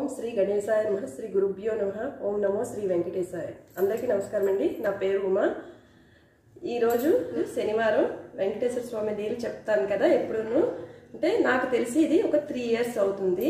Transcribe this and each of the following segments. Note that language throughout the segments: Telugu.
ఓం శ్రీ గణేశాయ నమ శ్రీ గురుభ్యో నమ ఓం నమో శ్రీ వెంకటేశాయ అందరికీ నమస్కారం అండి నా పేరు ఉమా ఈరోజు శనివారం వెంకటేశ్వర స్వామి దీని చెప్తాను కదా ఎప్పుడును అంటే నాకు తెలిసి ఇది ఒక త్రీ ఇయర్స్ అవుతుంది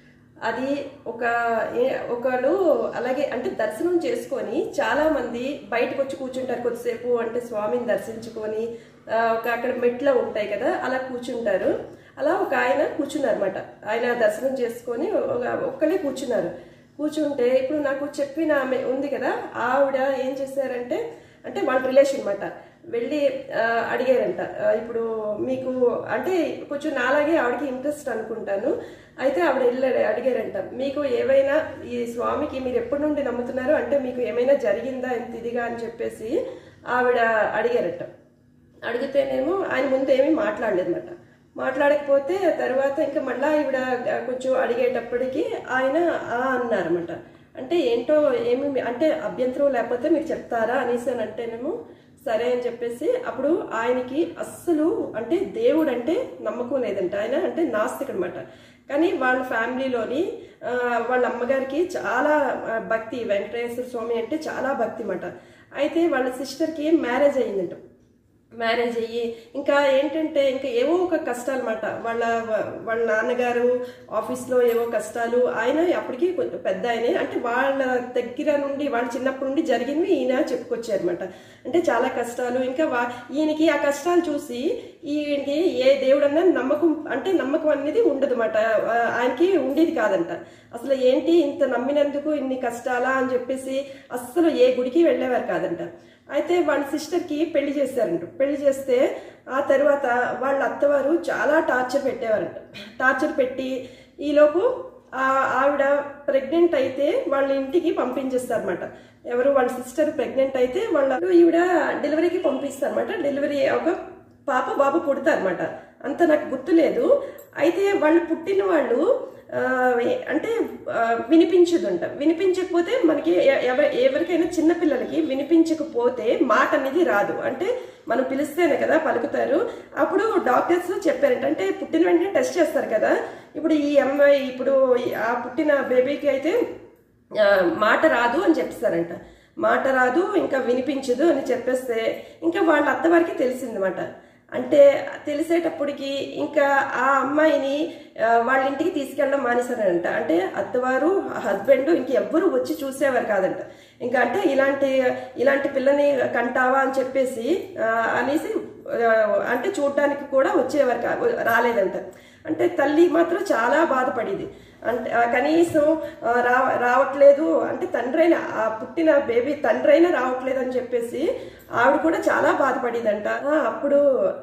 అది ఒక ఏ- ఒకళ్ళు అలాగే అంటే దర్శనం చేసుకొని చాలా మంది బయటకు వచ్చి కూర్చుంటారు కొద్దిసేపు అంటే స్వామిని దర్శించుకొని ఆ, ఒక అక్కడ మెట్లు ఉంటాయి కదా అలా కూర్చుంటారు అలా ఒక ఆయన కూర్చున్నారు అనమాట ఆయన దర్శనం చేసుకొని ఒక- ఒక్కళ్ళే కూర్చున్నారు కూర్చుంటే ఇప్పుడు నాకు చెప్పిన ఆమె ఉంది కదా ఆవిడ ఏం చేశారంటే అంటే వాళ్ళ రిలేషన్ అనమాట వెళ్ళి ఆ, అడిగారంట ఆ, ఇప్పుడు మీకు అంటే కొంచెం నాలాగే ఆవిడకి ఇంట్రెస్ట్ అనుకుంటాను అయితే ఆవిడ వెళ్ళి అడిగారంట మీకు ఏవైనా ఈ స్వామికి మీరు ఎప్పటి నుండి నమ్ముతున్నారు అంటే మీకు ఏమైనా జరిగిందా ఎంత ఇదిగా అని చెప్పేసి ఆవిడ అడిగారట అడిగితేనేమో ఆయన ముందు ఏమీ మాట్లాడలేదన్నమాట మాట్లాడకపోతే తర్వాత ఇంకా మళ్ళా ఈవిడ కొంచెం అడిగేటప్పటికి ఆయన ఆ అన్నారన్నమాట అంటే ఏంటో ఏమి అంటే అభ్యంతరం లేకపోతే మీరు చెప్తారా అనేసి అని అంటేనేమో సరే అని చెప్పేసి అప్పుడు ఆయనకి అస్సలు అంటే దేవుడు అంటే నమ్మకం లేదంట ఆయన అంటే నాస్తికుడు అనమాట కానీ వాళ్ళ ఫ్యామిలీలోని ఆ, వాళ్ళ అమ్మగారికి చాలా ఆ, భక్తి వెంకటేశ్వర స్వామి అంటే చాలా భక్తి అన్నమాట అయితే వాళ్ళ సిస్టర్కి మ్యారేజ్ అయ్యిందంట మ్యారేజ్ అయ్యి ఇంకా ఏంటంటే ఇంకా ఏవో ఒక కష్టాలు అనమాట వాళ్ళ వాళ్ళ నాన్నగారు ఆఫీస్లో ఏవో కష్టాలు ఆయన అప్పటికి కొంచెం పెద్ద ఆయనే అంటే వాళ్ళ దగ్గర నుండి వాళ్ళ చిన్నప్పటి నుండి జరిగింది ఈయన చెప్పుకొచ్చారనమాట అంటే చాలా కష్టాలు ఇంకా వా ఈయనకి ఆ కష్టాలు చూసి ఈయనకి ఏ దేవుడన్నా నమ్మకం అంటే నమ్మకం అనేది ఉండదు అనమాట ఆయనకి ఉండేది కాదంట అసలు ఏంటి ఇంత నమ్మినందుకు ఇన్ని కష్టాలా అని చెప్పేసి అస్సలు ఏ గుడికి వెళ్ళేవారు కాదంట అయితే వాళ్ళ సిస్టర్కి పెళ్లి చేశారంట పెళ్లి చేస్తే ఆ తర్వాత వాళ్ళ అత్తవారు చాలా టార్చర్ పెట్టేవారంట టార్చర్ పెట్టి ఈలోపు ఆ ఆవిడ ప్రెగ్నెంట్ అయితే వాళ్ళ ఇంటికి పంపించేస్తారన్నమాట ఎవరు వాళ్ళ సిస్టర్ ప్రెగ్నెంట్ అయితే వాళ్ళ ఈవిడ డెలివరీకి పంపిస్తారన్నమాట డెలివరీ ఒక పాప బాబు పుడతారన్నమాట అంత నాకు గుర్తులేదు అయితే వాళ్ళు పుట్టిన వాళ్ళు ఆ, అంటే ఆ, వినిపించదంట వినిపించకపోతే మనకి ఎ- ఎవ ఎవరికైనా చిన్న పిల్లలకి వినిపించకపోతే మాట అనేది రాదు అంటే మనం పిలిస్తేనే కదా పలుకుతారు అప్పుడు డాక్టర్స్ చెప్పారంట అంటే పుట్టిన వెంటనే టెస్ట్ చేస్తారు కదా ఇప్పుడు ఈ అమ్మాయి ఇప్పుడు ఈ- ఆ పుట్టిన బేబీకి అయితే ఆ, మాట రాదు అని చెప్తారంట మాట రాదు ఇంకా వినిపించదు అని చెప్పేస్తే ఇంకా వాళ్ళ అత్తవారికి తెలిసిందన్నమాట అంటే తెలిసేటప్పటికి ఇంకా ఆ అమ్మాయిని ఆ, వాళ్ళ ఇంటికి తీసుకెళ్ళడం మానేశారంట అంటే అత్తవారు హస్బెండ్ ఇంకెవ్వరు వచ్చి చూసేవారు కాదంట ఇంకా అంటే ఇలాంటి ఇలాంటి పిల్లని కంటావా అని చెప్పేసి ఆ, అనేసి ఆ, అంటే చూడడానికి కూడా వచ్చేవారు కా రాలేదంట అంటే తల్లి మాత్రం చాలా బాధపడేది అంటే ఆ, కనీసం ఆ, రా రావట్లేదు అంటే తండ్రైన ఆ పుట్టిన బేబీ తండ్రైనా రావట్లేదు అని చెప్పేసి ఆవిడ కూడా చాలా బాధపడేదంట ఆ, అప్పుడు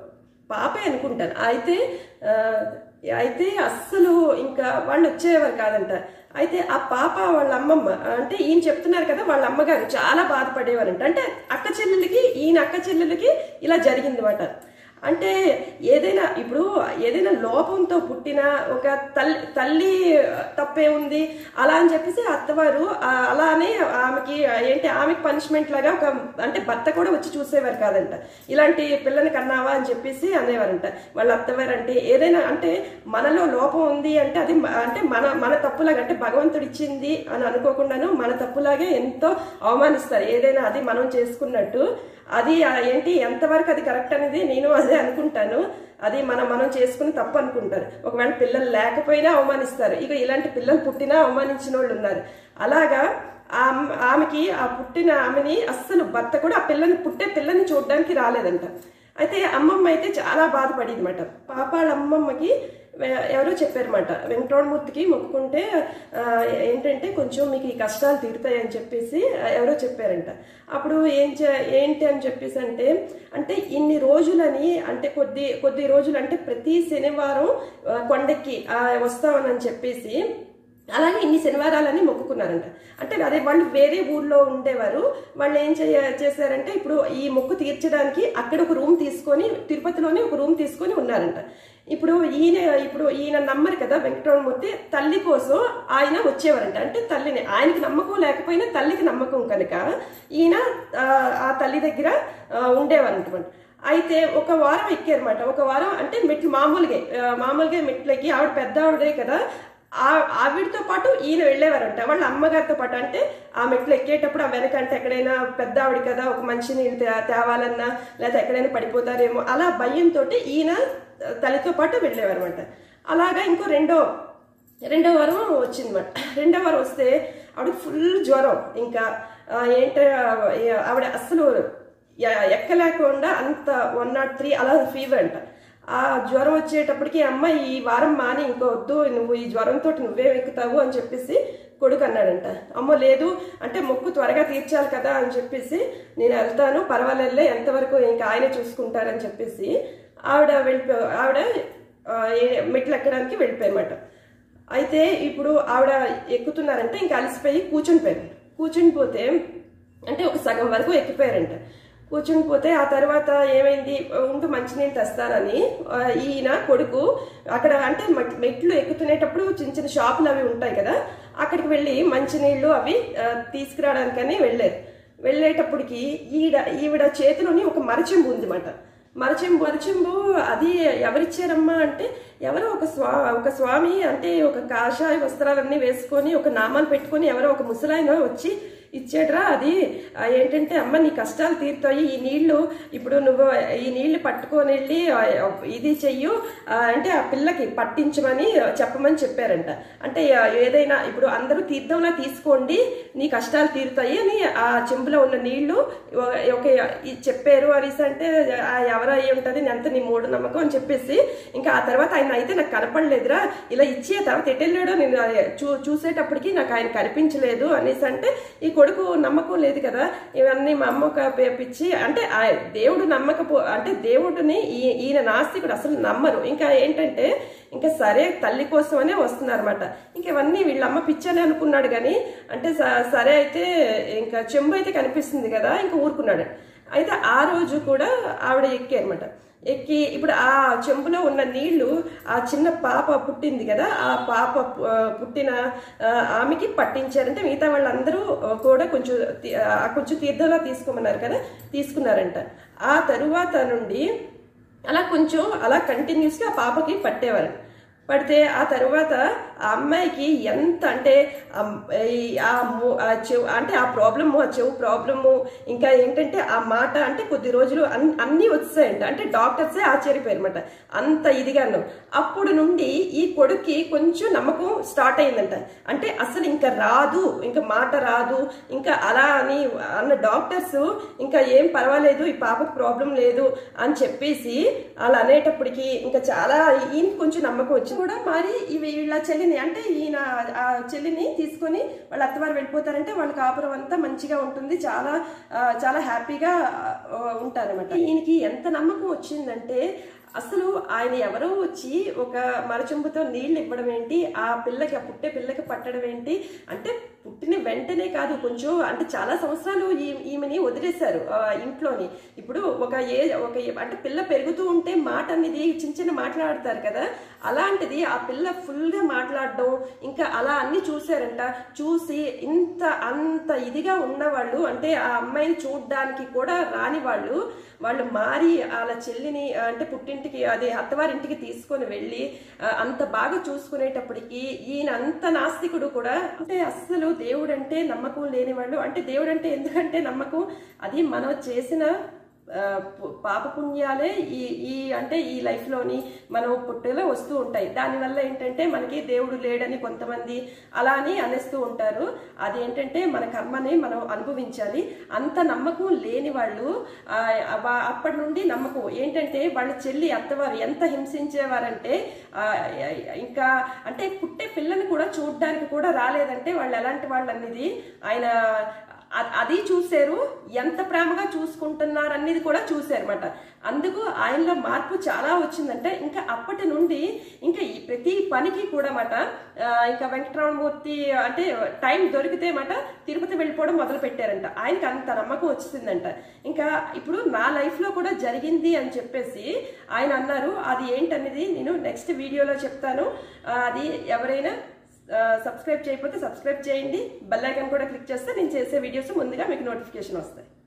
పాపే అనుకుంటాను అయితే ఆ, అయితే అస్సలు ఇంకా వాళ్ళు వచ్చేవారు కాదంట అయితే ఆ పాప వాళ్ళ అమ్మమ్మ అంటే ఈయన చెప్తున్నారు కదా వాళ్ళ అమ్మగారు చాలా బాధపడేవారంట అంటే అక్క చెల్లెలకి ఈయన అక్క చెల్లెలకి ఇలా జరిగింది అనమాట అంటే ఏదైనా ఇప్పుడు ఏదైనా లోపంతో పుట్టిన ఒక తల్లి తల్లి తప్పే ఉంది అలా అని చెప్పేసి అత్తవారు ఆ, అలానే ఆమెకి ఏంటి ఆమెకి పనిష్మెంట్ లాగా ఒక అంటే భర్త కూడా వచ్చి చూసేవారు కాదంట ఇలాంటి పిల్లని కన్నావా అని చెప్పేసి అనేవారంట వాళ్ళ అత్తవారు అంటే ఏదైనా అంటే మనలో లోపం ఉంది అంటే అది మ- అంటే మన మన తప్పులాగా అంటే భగవంతుడు ఇచ్చింది అని అనుకోకుండాను మన తప్పులాగే ఎంతో అవమానిస్తారు ఏదైనా అది మనం చేసుకున్నట్టు అది ఆ ఏంటి ఎంతవరకు అది కరెక్ట్ అనేది నేను అదే అనుకుంటాను అది మనం మనం చేసుకుని తప్పు అనుకుంటారు ఒకవేళ పిల్లలు లేకపోయినా అవమానిస్తారు ఇక ఇలాంటి పిల్లలు పుట్టినా అవమానించిన వాళ్ళు ఉన్నారు అలాగా ఆ అమ్- ఆమెకి ఆ పుట్టిన ఆమెని అస్సలు భర్త కూడా ఆ పిల్లని పుట్టే పిల్లని చూడడానికి రాలేదంట అయితే అమ్మమ్మ అయితే చాలా బాధపడింది అనమాట పాప వాళ్ళ అమ్మమ్మకి వె- ఎవరో చెప్పారన్నమాట వెంకటరమూర్తికి మొక్కుకుంటే ఆ, ఏంటంటే కొంచెం మీకు ఈ కష్టాలు తీరుతాయి అని చెప్పేసి ఆ, ఎవరో చెప్పారంట అప్పుడు ఏం చే- ఏంటి అని చెప్పేసి అంటే అంటే ఇన్ని రోజులని అంటే కొద్ది కొద్ది రోజులు అంటే ప్రతి శనివారం ఆ, కొండకి ఆ, వస్తామని చెప్పేసి అలాగే ఇన్ని శనివారాలని మొక్కుకున్నారంట అంటే అదే వాళ్ళు వేరే ఊర్లో ఉండేవారు వాళ్ళు ఏం చేయ చేశారంటే ఇప్పుడు ఈ మొక్కు తీర్చడానికి అక్కడ ఒక రూమ్ తీసుకొని తిరుపతిలోనే ఒక రూమ్ తీసుకొని ఉన్నారంట ఇప్పుడు ఈయన ఇప్పుడు ఈయన నమ్మరు కదా వెంకటరమూర్తి తల్లి కోసం ఆయన వచ్చేవారంట అంటే తల్లిని ఆయనకి నమ్మకం లేకపోయినా తల్లికి నమ్మకం కనుక ఈయన ఆ, ఆ తల్లి దగ్గర ఆ, ఉండేవారంట అయితే ఒక వారం ఎక్కారన్నమాట ఒక వారం అంటే మెట్లు మామూలుగా ఆ, మామూలుగా మెట్లకి ఆవిడ పెద్ద ఆవిడే కదా ఆ- ఆవిడతో పాటు ఈయన వెళ్ళేవారంట వాళ్ళ అమ్మగారితో పాటు అంటే ఆ మెట్లు ఎక్కేటప్పుడు ఆ వెనక అంటే ఎక్కడైనా పెద్ద ఆవిడ కదా ఒక మంచి నీళ్ళు తే- తేవాలన్నా లేదా ఎక్కడైనా పడిపోతారేమో అలా భయంతో ఈయన తల్లితో పాటు వెళ్ళేవారనమాట అలాగా ఇంకో రెండో రెండో వారం వచ్చిందన్నమాట రెండో వారం వస్తే ఆవిడ ఫుల్ జ్వరం ఇంకా ఆ, ఏంట ఆవిడ అస్సలు ఎ- ఎక్కలేకుండా అంత వన్ నాట్ త్రీ అలా ఫీవర్ అంట ఆ జ్వరం వచ్చేటప్పటికి అమ్మ ఈ వారం మాని ఇంకో వద్దు నువ్వు ఈ జ్వరంతో నువ్వేం ఎక్కుతావు అని చెప్పేసి కొడుకు అన్నాడంట అమ్మో లేదు అంటే మొక్కు త్వరగా తీర్చాలి కదా అని చెప్పేసి నేను వెళ్తాను పర్వాలేదులే ఎంతవరకు ఇంకా ఆయనే చూసుకుంటారని చెప్పేసి ఆవిడ వెళ్ళిపో ఆవిడ ఆ, ఏ- మెట్లు ఎక్కడానికి వెళ్ళిపోయమాట అయితే ఇప్పుడు ఆవిడ ఎక్కుతున్నారంటే ఇంకా అలసిపోయి కూర్చుని పోయారు కూర్చుని పోతే అంటే ఒక సగం వరకు ఎక్కిపోయారంట కూర్చుని పోతే ఆ తర్వాత ఏమైంది ఉంటూ మంచినీళ్ళు తెస్తానని ఆ, ఈయన కొడుకు అక్కడ అంటే మట్- మెట్లు ఎక్కుతునేటప్పుడు చిన్న చిన్న షాపులు అవి ఉంటాయి కదా అక్కడికి వెళ్ళి మంచినీళ్ళు అవి ఆ, తీసుకురావడానికని వెళ్ళారు వెళ్ళేటప్పటికి ఈడ ఈవిడ చేతిలోని ఒక మరచెంబు ఉందన్నమాట మరచెంబు మరచెంబు అది ఎవరిచ్చారమ్మా అంటే ఎవరో ఒక స్వా ఒక స్వామి అంటే ఒక కాషాయ వస్త్రాలన్నీ వేసుకొని ఒక నామాలు పెట్టుకొని ఎవరో ఒక ముసలాయన వచ్చి ఇచ్చాడ్రా అది ఆ, ఏంటంటే అమ్మ నీ కష్టాలు తీరుతాయి ఈ నీళ్లు ఇప్పుడు నువ్వు ఈ నీళ్లు పట్టుకొని వెళ్ళి ఆ, ఇది చెయ్యు ఆ, అంటే ఆ పిల్లకి పట్టించమని చెప్పమని చెప్పారంట అంటే ఆ, ఏదైనా ఇప్పుడు అందరూ తీర్థంలా తీసుకోండి నీ కష్టాలు తీరుతాయి అని ఆ చెంబులో ఉన్న నీళ్లు ఒక- ఒక ఇది చెప్పారు అనేసి అంటే ఆ, ఎవరు అయి ఉంటుంది ఎంత నీ మూడు నమ్మకం అని చెప్పేసి ఇంకా ఆ తర్వాత ఆయన అయితే నాకు కనపడలేదురా ఇలా ఇచ్చి ఆ తర్వాత ఎటెళ్ళాడో నేను అది చూ చూసేటప్పటికి నాకు ఆయన కనిపించలేదు అనేసి అంటే ఈ కొడుకు నమ్మకం లేదు కదా ఇవన్నీ మా అమ్మ ఒక పిచ్చి అంటే ఆ దేవుడు నమ్మకపో అంటే దేవుడిని ఈ- ఈయన నాస్తికుడు అసలు నమ్మరు ఇంకా ఏంటంటే ఇంకా సరే తల్లి కోసమనే వస్తున్నారన్నమాట ఇంకా ఇవన్నీ వీళ్ళ అమ్మ పిచ్చని అనుకున్నాడు కానీ అంటే స- సరే అయితే ఇంకా చెంబు అయితే కనిపిస్తుంది కదా ఇంకా ఊరుకున్నాడు అయితే ఆ రోజు కూడా ఆవిడ ఎక్కి అనమాట ఎక్కి ఇప్పుడు ఆ చెంబులో ఉన్న నీళ్లు ఆ చిన్న పాప పుట్టింది కదా ఆ పాప ఆ, పుట్టిన ఆ, ఆమెకి పట్టించారంటే మిగతా వాళ్ళందరూ ఆ, కూడా కొంచెం తీ- ఆ, కొంచెం తీర్థంలో తీసుకోమన్నారు కదా తీసుకున్నారంట ఆ తరువాత నుండి అలా కొంచెం అలా కంటిన్యూస్గా ఆ పాపకి పట్టేవారు పడితే ఆ తర్వాత ఆ అమ్మాయికి ఎంత అంటే అమ్- ఈ ఆ ము- ఆ చెవు అంటే ఆ ప్రాబ్లము ఆ చెవు ప్రాబ్లము ఇంకా ఏంటంటే ఆ మాట అంటే కొద్ది రోజులు అన్- అన్నీ వచ్చాయంట అంటే డాక్టర్సే ఆశ్చర్యపోయారు అనమాట అంత ఇదిగాను అప్పుడు నుండి ఈ కొడుక్కి కొంచెం నమ్మకం స్టార్ట్ అయిందంట అంటే అసలు ఇంకా రాదు ఇంకా మాట రాదు ఇంకా అలా అని అన్న డాక్టర్స్ ఇంకా ఏం పర్వాలేదు ఈ పాపకు ప్రాబ్లం లేదు అని చెప్పేసి అలా అనేటప్పటికి ఇంకా చాలా ఈయనకి కొంచెం నమ్మకం వచ్చి కూడా మరి ఇవి వీళ్ళ చెల్లిని అంటే ఈయన ఆ చెల్లిని తీసుకొని వాళ్ళ అత్తవారు వెళ్ళిపోతారంటే వాళ్ళ కాపురం అంతా మంచిగా ఉంటుంది చాలా ఆ, చాలా హ్యాపీగా ఉంటారనమాట ఈయనకి ఎంత నమ్మకం వచ్చిందంటే అసలు ఆయన ఎవరో వచ్చి ఒక మరచెంబుతో నీళ్లు ఇవ్వడం ఏంటి ఆ పిల్లకి ఆ పుట్టే పిల్లకి పట్టడం ఏంటి అంటే పుట్టిన వెంటనే కాదు కొంచెం అంటే చాలా సంవత్సరాలు ఈ- ఈమెని వదిలేశారు ఆ, ఇంట్లోని ఇప్పుడు ఒక ఏ ఒక ఏ- అంటే పిల్ల పెరుగుతూ ఉంటే మాట అనేది చిన్న చిన్న మాట్లాడతారు కదా అలాంటిది ఆ పిల్ల ఫుల్గా మాట్లాడడం ఇంకా అలా అన్ని చూశారంట చూసి ఇంత అంత ఇదిగా ఉన్నవాళ్ళు అంటే ఆ అమ్మాయిని చూడడానికి కూడా రాని వాళ్ళు వాళ్ళు మారి వాళ్ళ చెల్లిని ఆ, అంటే పుట్టింటికి అదే అత్తవారింటికి తీసుకొని వెళ్ళి ఆ, అంత బాగా చూసుకునేటప్పటికి ఈయన అంత నాస్తికుడు కూడా అంటే అస్సలు దేవుడు అంటే నమ్మకం లేని వాళ్ళు అంటే దేవుడు అంటే ఎందుకంటే నమ్మకం అది మనం చేసిన ఆ, పు- పాపపుణ్యాలే ఈ ఈ అంటే ఈ లైఫ్లోని మనం పుట్టలో వస్తూ ఉంటాయి దానివల్ల ఏంటంటే మనకి దేవుడు లేడని కొంతమంది అలా అని అనేస్తూ ఉంటారు అదేంటంటే మన కర్మని మనం అనుభవించాలి అంత నమ్మకం లేని వాళ్ళు ఆ, వా- అప్పటి నుండి నమ్మకం ఏంటంటే వాళ్ళ చెల్లి అత్తవారు ఎంత హింసించేవారంటే ఆ, ఇంకా అంటే పుట్టే పిల్లని కూడా చూడడానికి కూడా రాలేదంటే వాళ్ళు ఎలాంటి వాళ్ళు అనేది ఆయన అ- అది చూశారు ఎంత ప్రేమగా చూసుకుంటున్నారు అనేది కూడా చూశారు అనమాట అందుకు ఆయనలో మార్పు చాలా వచ్చిందంటే ఇంకా అప్పటి నుండి ఇంకా ఈ ప్రతి పనికి కూడా మాట ఇంకా వెంకటరమణమూర్తి అంటే టైం దొరికితే మాట తిరుపతి వెళ్ళిపోవడం మొదలు పెట్టారంట ఆయనకి అంత నమ్మకం వచ్చిందంట ఇంకా ఇప్పుడు నా లైఫ్లో కూడా జరిగింది అని చెప్పేసి ఆయన అన్నారు అది ఏంటనేది నేను నెక్స్ట్ వీడియోలో చెప్తాను ఆ, అది ఎవరైనా సబ్స్క్రైబ్ చేయకపోతే సబ్స్క్రైబ్ చేయండి బెల్ ఐకాన్ కూడా క్లిక్ చేస్తే నేను చేసే వీడియోస్ ముందుగా మీకు నోటిఫికేషన్ వస్తాయి